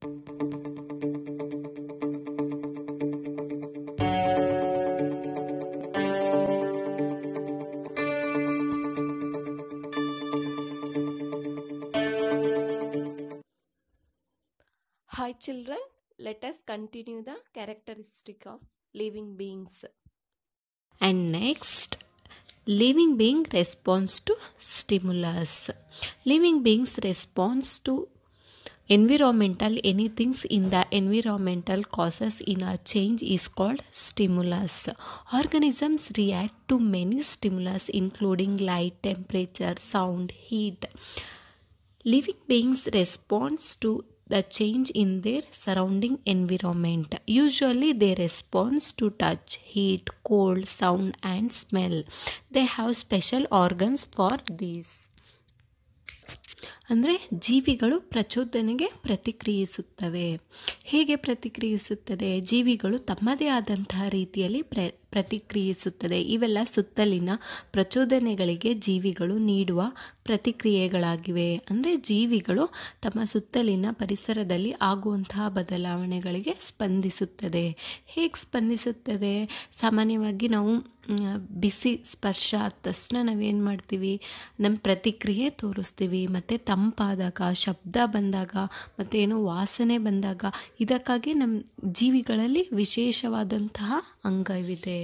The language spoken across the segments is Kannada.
Hi children, let us continue the characteristic of living beings. And next, living being responds to stimulus. Living beings responds to environmental anything in the environmental causes in a change is called stimulus. Organisms react to many stimulus including light, temperature, sound, heat. Living beings responds to the change in their surrounding environment. Usually they respond to touch, heat, cold, sound and smell. They have special organs for these. ಅಂದರೆ ಜೀವಿಗಳು ಪ್ರಚೋದನೆಗೆ ಪ್ರತಿಕ್ರಿಯಿಸುತ್ತವೆ ಹೇಗೆ ಪ್ರತಿಕ್ರಿಯಿಸುತ್ತದೆ ಜೀವಿಗಳು ತಮ್ಮದೇ ಆದಂತಹ ರೀತಿಯಲ್ಲಿ ಪ್ರ ಪ್ರತಿಕ್ರಿಯಿಸುತ್ತದೆ ಇವೆಲ್ಲ ಸುತ್ತಲಿನ ಪ್ರಚೋದನೆಗಳಿಗೆ ಜೀವಿಗಳು ನೀಡುವ ಪ್ರತಿಕ್ರಿಯೆಗಳಾಗಿವೆ ಅಂದರೆ ಜೀವಿಗಳು ತಮ್ಮ ಸುತ್ತಲಿನ ಪರಿಸರದಲ್ಲಿ ಆಗುವಂತಹ ಬದಲಾವಣೆಗಳಿಗೆ ಸ್ಪಂದಿಸುತ್ತದೆ ಹೇಗೆ ಸ್ಪಂದಿಸುತ್ತದೆ ಸಾಮಾನ್ಯವಾಗಿ ನಾವು ಬಿಸಿ ಸ್ಪರ್ಶ ಆದ ತಕ್ಷಣ ನಾವೇನು ಮಾಡ್ತೀವಿ ನಮ್ಮ ಪ್ರತಿಕ್ರಿಯೆ ತೋರಿಸ್ತೀವಿ ಮತ್ತು ತಂಪಾದಾಗ ಶಬ್ದ ಬಂದಾಗ ಮತ್ತು ಏನೋ ವಾಸನೆ ಬಂದಾಗ ಇದಕ್ಕಾಗಿ ನಮ್ಮ ಜೀವಿಗಳಲ್ಲಿ ವಿಶೇಷವಾದಂತಹ ಅಂಗವಿದೆ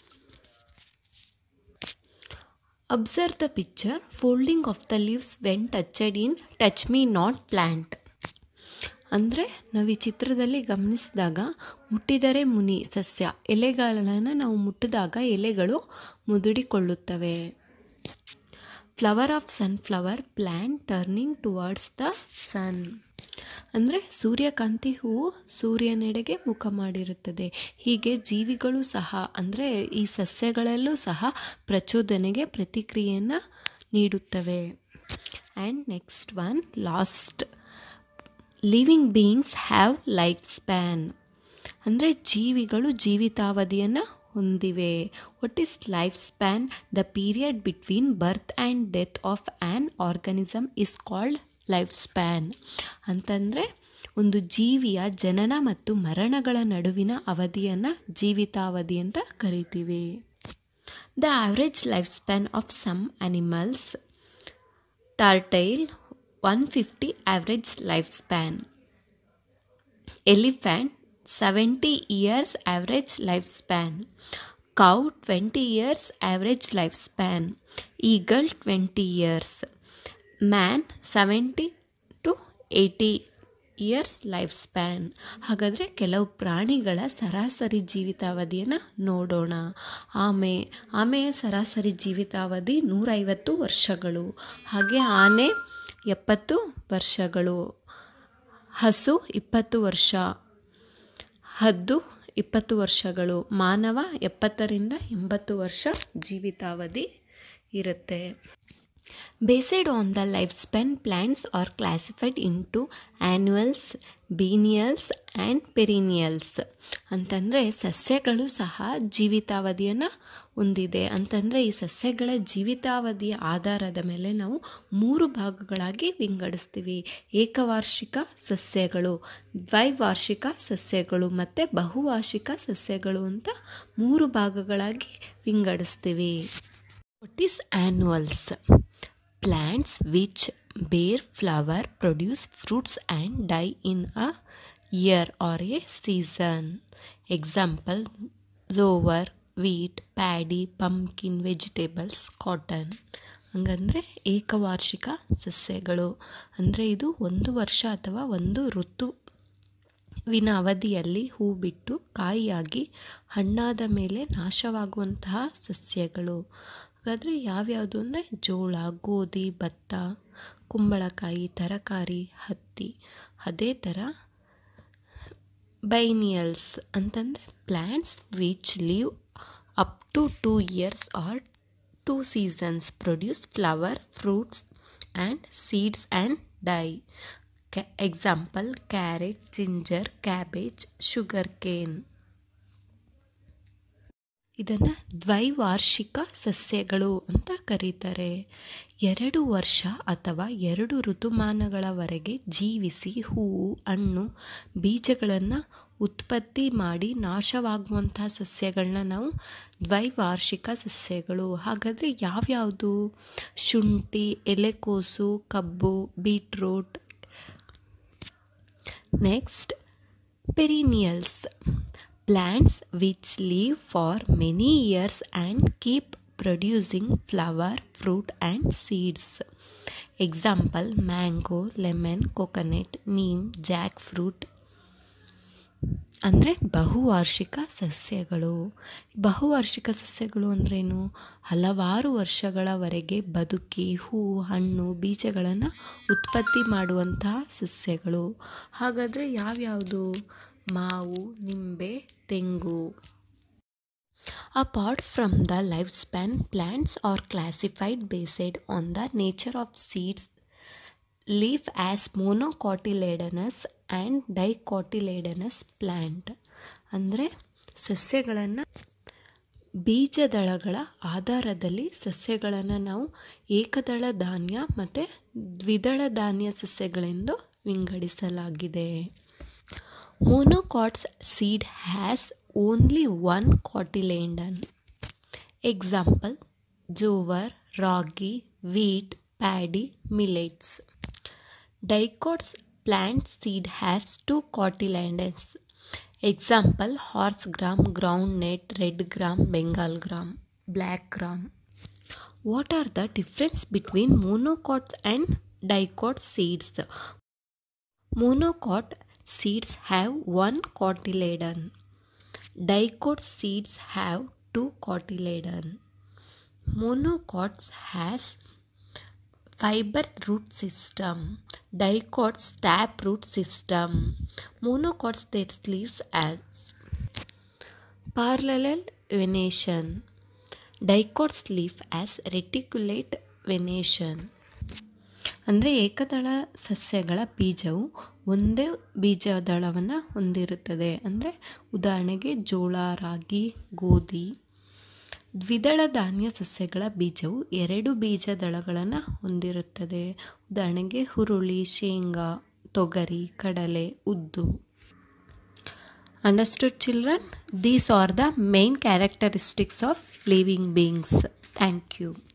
observe the picture folding of the leaves when touched in touch me not plant ಅಂದರೆ ನಾವು ಈ ಚಿತ್ರದಲ್ಲಿ ಗಮನಿಸಿದಾಗ ಮುಟ್ಟಿದರೆ ಮುನಿ ಸಸ್ಯ ಎಲೆಗಳನ್ನು ನಾವು ಮುಟ್ಟಿದಾಗ ಎಲೆಗಳು ಮುದುಡಿಕೊಳ್ಳುತ್ತವೆ flower of sunflower plant turning towards the sun ಅಂದರೆ ಸೂರ್ಯಕಾಂತಿ ಹೂವು ಸೂರ್ಯನೆಡೆಗೆ ಮುಖ ಮಾಡಿರುತ್ತದೆ ಹೀಗೆ ಜೀವಿಗಳು ಸಹ ಅಂದರೆ ಈ ಸಸ್ಯಗಳಲ್ಲೂ ಸಹ ಪ್ರಚೋದನೆಗೆ ಪ್ರತಿಕ್ರಿಯೆಯನ್ನು ನೀಡುತ್ತವೆ and next one last living beings have life span ಅಂದರೆ ಜೀವಿಗಳು ಜೀವಿತಾವಧಿಯನ್ನು ಹೊಂದಿವೆ what is life span the period between birth and death of an organism is called life span ಅಂತಂದರೆ ಒಂದು ಜೀವಿಯ ಜನನ ಮತ್ತು ಮರಣಗಳ ನಡುವಿನ ಅವಧಿಯನ್ನು ಜೀವಿತಾವಧಿ ಅಂತ ಕರಿತೀವಿ the average life span of some animals turtle one fifty average life span elephant seventy years average life span cow twenty years average life span eagle twenty years man seventy to eighty years life span ಹಾಗಾದರೆ ಕೆಲವು ಪ್ರಾಣಿಗಳ ಸರಾಸರಿ ಜೀವಿತಾವಧಿಯನ್ನು ನೋಡೋಣ ಆಮೆ ಆಮೆಯ ಸರಾಸರಿ ಜೀವಿತಾವಧಿ ನೂರೈವತ್ತು ವರ್ಷಗಳು ಹಾಗೆ ಆನೆ ಎಪ್ಪತ್ತು ವರ್ಷಗಳು ಹಸು ಇಪ್ಪತ್ತು ವರ್ಷ ಹದ್ದು ಇಪ್ಪತ್ತು ವರ್ಷಗಳು ಮಾನವ ಎಪ್ಪತ್ತರಿಂದ ಎಂಬತ್ತು ವರ್ಷ ಜೀವಿತಾವಧಿ ಇರುತ್ತೆ based on the life span plants are classified into annuals biennials and perennials ಅಂತಂದರೆ ಸಸ್ಯಗಳು ಸಹ ಜೀವಿತಾವಧಿಯನ್ನು ಹೊಂದಿದೆ ಅಂತಂದರೆ ಈ ಸಸ್ಯಗಳ ಜೀವಿತಾವಧಿಯ ಆಧಾರದ ಮೇಲೆ ನಾವು ಮೂರು ಭಾಗಗಳಾಗಿ ವಿಂಗಡಿಸ್ತೀವಿ ಏಕವಾರ್ಷಿಕ ಸಸ್ಯಗಳು ದ್ವೈವಾರ್ಷಿಕ ಸಸ್ಯಗಳು ಮತ್ತು ಬಹುವಾರ್ಷಿಕ ಸಸ್ಯಗಳು ಅಂತ ಮೂರು ಭಾಗಗಳಾಗಿ ವಿಂಗಡಿಸ್ತೀವಿ what is annuals plants which bear flower produce fruits and die in a year or a season example zower wheat paddy pumpkin vegetables cotton ಹಂಗಂದರೆ ಏಕವಾರ್ಷಿಕ ಸಸ್ಯಗಳು ಅಂದರೆ ಇದು ಒಂದು ವರ್ಷ ಅಥವಾ ಒಂದು ಋತುವಿನ ಅವಧಿಯಲ್ಲಿ ಹೂ ಬಿಟ್ಟು ಕಾಯಿಯಾಗಿ ಹಣ್ಣಾದ ಮೇಲೆ ನಾಶವಾಗುವಂತಹ ಸಸ್ಯಗಳು ಹಾಗಾದರೆ ಯಾವ್ಯಾವುದು ಅಂದರೆ ಜೋಳ ಗೋಧಿ ಭತ್ತ ಕುಂಬಳಕಾಯಿ ತರಕಾರಿ ಹತ್ತಿ ಅದೇ ಥರ ಬೈನಿಯಲ್ಸ್ ಅಂತಂದರೆ plants which live up to two years or two seasons produce flower fruits and seeds and die example carrot ginger cabbage sugar cane ಇದನ್ನು ದ್ವೈವಾರ್ಷಿಕ ಸಸ್ಯಗಳು ಅಂತ ಕರೀತಾರೆ ಎರಡು ವರ್ಷ ಅಥವಾ ಎರಡು ಋತುಮಾನಗಳವರೆಗೆ ಜೀವಿಸಿ ಹೂವು ಹಣ್ಣು ಬೀಜಗಳನ್ನು ಉತ್ಪತ್ತಿ ಮಾಡಿ ನಾಶವಾಗುವಂಥ ಸಸ್ಯಗಳನ್ನ ನಾವು ದ್ವೈವಾರ್ಷಿಕ ಸಸ್ಯಗಳು ಹಾಗಾದರೆ ಯಾವ್ಯಾವುದು ಶುಂಠಿ ಎಲೆಕೋಸು ಕಬ್ಬು beetroot next perennials plants which live for many years and keep producing flower, fruit and seeds. Example mango, lemon, coconut, neem, jackfruit. ಅಂದರೆ ಬಹುವಾರ್ಷಿಕ ಸಸ್ಯಗಳು ಬಹುವಾರ್ಷಿಕ ಸಸ್ಯಗಳು ಅಂದ್ರೇನು ಹಲವಾರು ವರ್ಷಗಳವರೆಗೆ ಬದುಕಿ ಹೂ ಹಣ್ಣು ಬೀಜಗಳನ್ನು ಉತ್ಪತ್ತಿ ಮಾಡುವಂತಹ ಸಸ್ಯಗಳು ಹಾಗಾದರೆ ಯಾವ್ಯಾವುದು ಮಾವು ನಿಂಬೆ ತೆಂಗು Apart from the lifespan, plants are classified based on the nature of seeds, live as monocotyledonous and dicotyledonous plant. ಅಂದರೆ ಸಸ್ಯಗಳನ್ನು ಬೀಜದಳಗಳ ಆಧಾರದಲ್ಲಿ ಸಸ್ಯಗಳನ್ನು ನಾವು ಏಕದಳ ಧಾನ್ಯ ಮತ್ತು ದ್ವಿದಳ ಧಾನ್ಯ ಸಸ್ಯಗಳೆಂದು ವಿಂಗಡಿಸಲಾಗಿದೆ Monocots seed has only one cotyledon. Example jowar, ragi, wheat, paddy, millets. Dicots plant seed has two cotyledons. Example horse gram, groundnut, red gram, bengal gram, black gram. What are the difference between monocots and dicot seeds? Monocot seeds have one cotyledon. Dicot seeds have two cotyledon. Monocots has fiber root system. Dicots tap root system. Monocots their leaves as parallel venation. Dicots leaf as reticulate venation. ಅಂದರೆ ಏಕದಳ ಸಸ್ಯಗಳ ಬೀಜವು ಒಂದೇ ಬೀಜದಳವನ್ನು ಹೊಂದಿರುತ್ತದೆ ಅಂದರೆ ಉದಾಹರಣೆಗೆ ಜೋಳ ರಾಗಿ ಗೋಧಿ ದ್ವಿದಳ ಧಾನ್ಯ ಸಸ್ಯಗಳ ಬೀಜವು ಎರಡು ಬೀಜದಳಗಳನ್ನು ಹೊಂದಿರುತ್ತದೆ ಉದಾಹರಣೆಗೆ ಹುರುಳಿ ಶೇಂಗಾ ತೊಗರಿ ಕಡಲೆ ಉದ್ದು understood children these are the main characteristics of living beings thank you